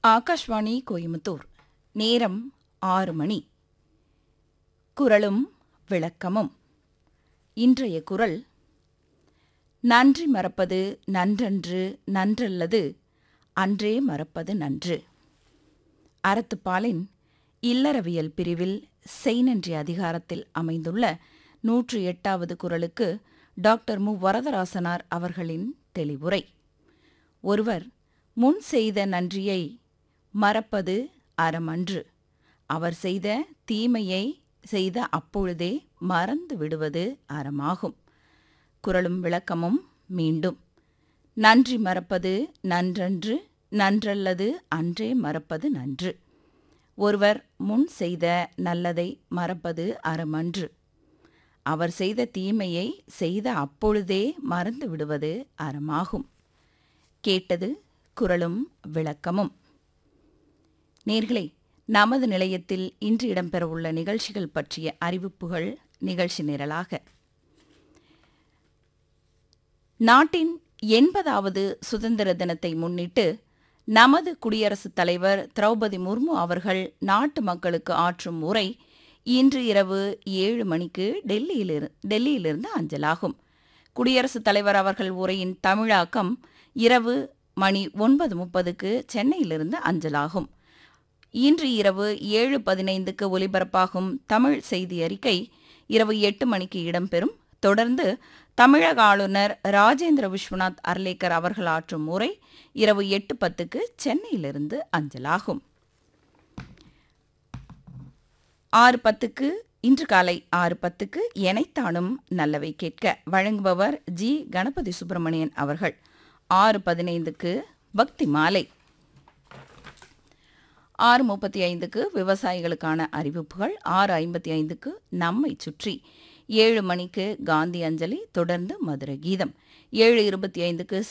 ஆகாஷ்வாணி கோயமுத்தூர் நேரம் ஆறு மணி குரலும் விளக்கமும் இன்றைய குரல் நன்றி மறப்பது நன்றன்று நன்றல்லது அன்றே மறப்பது நன்று அறத்துப்பாலின் இல்லறவியல் பிரிவில் செய்நன்றி அதிகாரத்தில் அமைந்துள்ள நூற்று எட்டாவது குரலுக்கு டாக்டர் மு வரதராசனார் அவர்களின் தெளிவுரை ஒருவர் முன் செய்த நன்றியை மறப்பது அறமன்று அவர் செய்த தீமையை செய்த அப்பொழுதே மறந்து விடுவது அறமாகும் குரலும் விளக்கமும் மீண்டும் நன்றி மறப்பது நன்றன்று நன்றல்லது அன்றே மறப்பது நன்று ஒருவர் முன் செய்த நல்லதை மறப்பது அறமன்று அவர் செய்த தீமையை செய்த அப்பொழுதே மறந்து விடுவது அறமாகும் கேட்டது குரலும் விளக்கமும் நேர்களே நமது நிலையத்தில் இன்று இடம்பெறவுள்ள நிகழ்ச்சிகள் பற்றிய அறிவிப்புகள் நிகழ்ச்சி நிரலாக நாட்டின் எண்பதாவது சுதந்திர தினத்தை முன்னிட்டு நமது குடியரசுத் தலைவர் திரௌபதி முர்மு அவர்கள் நாட்டு மக்களுக்கு ஆற்றும் உரை இன்று இரவு ஏழு மணிக்கு டெல்லியிலிரு டெல்லியிலிருந்து அஞ்சலாகும் குடியரசுத் தலைவர் அவர்கள் உரையின் தமிழாக்கம் இரவு மணி ஒன்பது முப்பதுக்கு சென்னையிலிருந்து அஞ்சலாகும் இன்று இரவு ஏழு பதினைந்துக்கு ஒலிபரப்பாகும் தமிழ் செய்தி அறிக்கை இரவு எட்டு மணிக்கு இடம்பெறும் தொடர்ந்து தமிழக ஆளுநர் ராஜேந்திர விஸ்வநாத் அர்லேக்கர் அவர்கள் ஆற்றும் உரை இரவு எட்டு பத்துக்கு சென்னையிலிருந்து அஞ்சலாகும் ஆறு பத்துக்கு இன்று காலை ஆறு பத்துக்கு எனைத்தானும் நல்லவை கேட்க வழங்குபவர் ஜி கணபதி சுப்பிரமணியன் அவர்கள் ஆறு பதினைந்துக்கு பக்தி மாலை ஆறு முப்பத்தி ஐந்துக்கு விவசாயிகளுக்கான அறிவிப்புகள் ஆறு ஐம்பத்தி ஐந்துக்கு நம்மை சுற்றி ஏழு மணிக்கு காந்தி அஞ்சலி தொடர்ந்து மதுர கீதம் ஏழு இருபத்தி ஐந்துக்கு